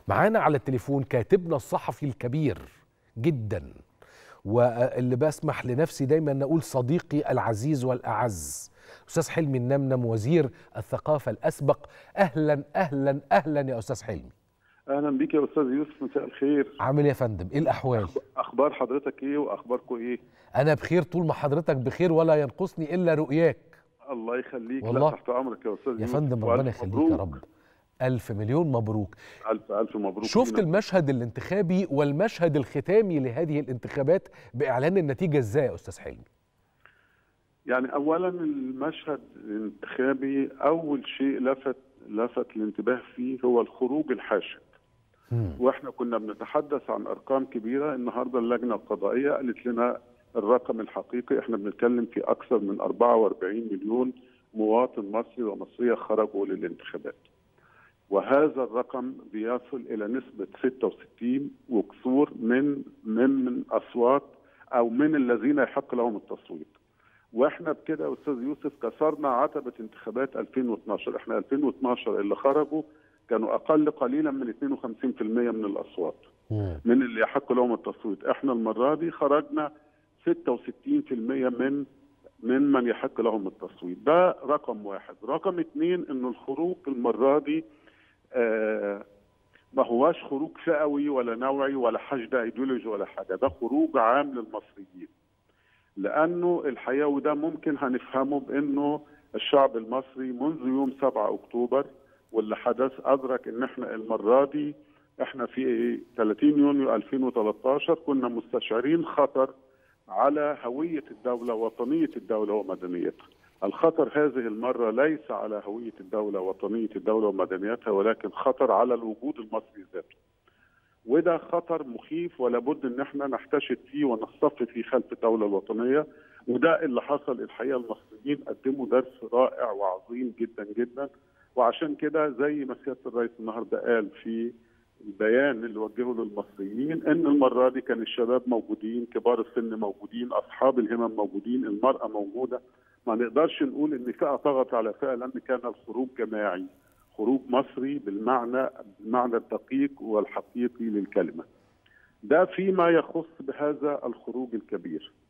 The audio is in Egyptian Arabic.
معانا على التليفون كاتبنا الصحفي الكبير جدا واللي بسمح لنفسي دايما نقول صديقي العزيز والأعز أستاذ حلمي النمنم وزير الثقافة الأسبق أهلا أهلا أهلا يا أستاذ حلمي اهلا بيك يا استاذ يوسف مساء الخير عامل إيه يا فندم إيه الأحوال اخبار حضرتك ايه واخباركم ايه أنا بخير طول ما حضرتك بخير ولا ينقصني إلا رؤياك الله يخليك والله. لا تحت امرك يا استاذ يا يوسف فندم وألف ربنا يخليك مبروك. يا رب ألف مليون مبروك الف الف مبروك شفت لينا. المشهد الانتخابي والمشهد الختامي لهذه الانتخابات بإعلان النتيجة إزاي يا أستاذ حلمي يعني اولا المشهد الانتخابي اول شيء لفت لفت الانتباه فيه هو الخروج الحاشد مم. واحنا كنا بنتحدث عن ارقام كبيره النهارده اللجنه القضائيه قالت لنا الرقم الحقيقي احنا بنتكلم في اكثر من 44 مليون مواطن مصري ومصريه خرجوا للانتخابات وهذا الرقم بيصل الى نسبه 66 وكسور من من من اصوات او من الذين يحق لهم التصويت واحنا بكده يا استاذ يوسف كسرنا عتبه انتخابات 2012 احنا 2012 اللي خرجوا كانوا اقل قليلا من 52% من الاصوات مم. من اللي يحق لهم التصويت احنا المره دي خرجنا 66% من من من يحق لهم التصويت ده رقم واحد رقم اثنين انه الخروج المره دي آه ما هواش خروج فئوي ولا نوعي ولا حشد ايديولوجي ولا حاجه ده خروج عام للمصريين لانه الحقيقه وده ممكن هنفهمه بانه الشعب المصري منذ يوم 7 اكتوبر واللي حدث ادرك ان احنا المره دي احنا في 30 يونيو 2013 كنا مستشعرين خطر على هويه الدوله وطنيه الدوله ومدنيتها. الخطر هذه المره ليس على هويه الدوله وطنيه الدوله ومدنيتها ولكن خطر على الوجود المصري ذاته. وده خطر مخيف ولا بد ان احنا نحتشد فيه ونصطف فيه خلف الدوله الوطنيه وده اللي حصل الحقيقه المصريين قدموا درس رائع وعظيم جدا جدا وعشان كده زي ما سياده الرئيس النهارده قال في البيان اللي وجهه للمصريين ان المره دي كان الشباب موجودين كبار السن موجودين اصحاب الهمم موجودين المراه موجوده ما نقدرش نقول ان فئه طغت على فئه لان كان الخروج جماعي خروج مصري بالمعنى بالمعنى الدقيق والحقيقي للكلمه ده فيما يخص بهذا الخروج الكبير